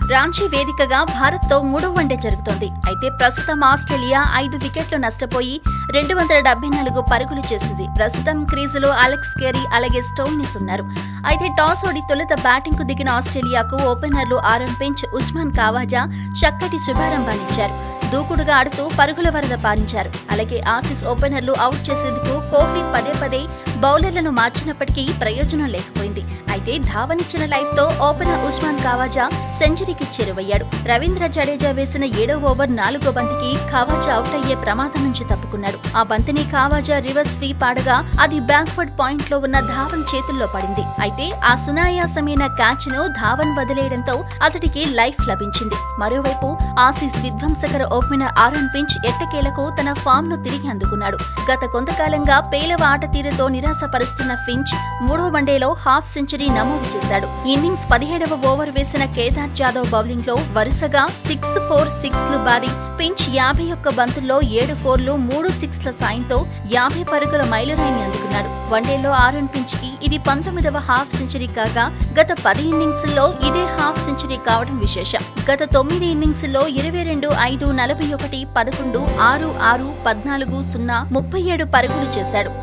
రాంచీ వేదికగా భారత్తో మూడో వన్డే జరుగుతోంది అయితే ప్రస్తుతం ఆస్ట్రేలియా ఐదు వికెట్లు నష్టపోయి రెండు వందల డెబ్బై నాలుగు పరుగులు చేసింది ప్రస్తుతం క్రీజులో అలెక్స్ కేరీ అలాగే స్టోయినిస్ ఉన్నారు అయితే టాస్ ఓడి తొలుత బ్యాటింగ్ కు దిగిన ఆస్ట్రేలియాకు ఓపెనర్లు ఆరన్ పెంచ్ ఉస్మాన్ కావాజా చక్కటి శుభారంభాలిచ్చారు దూకుడుగా ఆడుతూ పరుగుల వరద పారించారు అలాగే ఆసీస్ ఓపెనర్లు అవుట్ చేసేందుకు కోహ్లీ పదే పదే బౌలర్లను మార్చినప్పటికీ ప్రయోజనం లేకపోయింది అయితే ధావనిచ్చిన లైఫ్ తో ఓపెనర్ ఉస్మాన్ కావాజా సెంచరీకి చేరువయ్యాడు రవీంద్ర జడేజా వేసిన ఏడో ఓవర్ నాలుగో బంతికి కావాజా అవుట్ అయ్యే ప్రమాదం నుంచి తప్పుకున్నాడు ఆ బంతిని కావాజా రివర్స్ స్వీప్ ఆడగా అది బ్యాక్వర్డ్ పాయింట్ లో ఉన్న ధావన్ చేతుల్లో పడింది అయితే ఆ సునాయాసమైన క్యాచ్ ను ధావన్ వదిలేయడంతో అతడికి లైఫ్ లభించింది మరోవైపు ఆసీస్ విధ్వంసకర ఓపెనర్ ఆరన్ పించ్ ఎట్టకేలకు తన ఫామ్ ను తిరిగి అందుకున్నాడు గత కొంతకాలంగా పేలవ ఆట తీరుతో నిరాశపరుస్తున్న ఫించ్ మూడో వన్డేలో హాఫ్ సెంచరీ నమోదు చేశాడు ఇన్నింగ్స్ పదిహేడవ ఓవర్ వేసిన కేదార్ జాదవ్ బౌలింగ్ లో వరుసగా సిక్స్ ఫోర్ సిక్స్ లు బాది పించ్ యాభై ఒక్క బంతుల్లో ఏడు ఫోర్లు మూడు సిక్స్ల సాయంతో యాభై పరుగుల మైలురాయిని అందుకున్నాడు వన్డేలో ఆరన్ పించ్ కి ఇది పంతొమ్మిదవ హాఫ్ సెంచరీ కాగా గత పది ఇన్నింగ్స్ లో ఇదే హాఫ్ సెంచరీ కావడం విశేషం గత తొమ్మిది ఇన్నింగ్స్ లో ఇరవై రెండు ఐదు నలభై ఒకటి పదకొండు ఆరు ఆరు పద్నాలుగు సున్నా ముప్పై ఏడు పరుగులు చేశాడు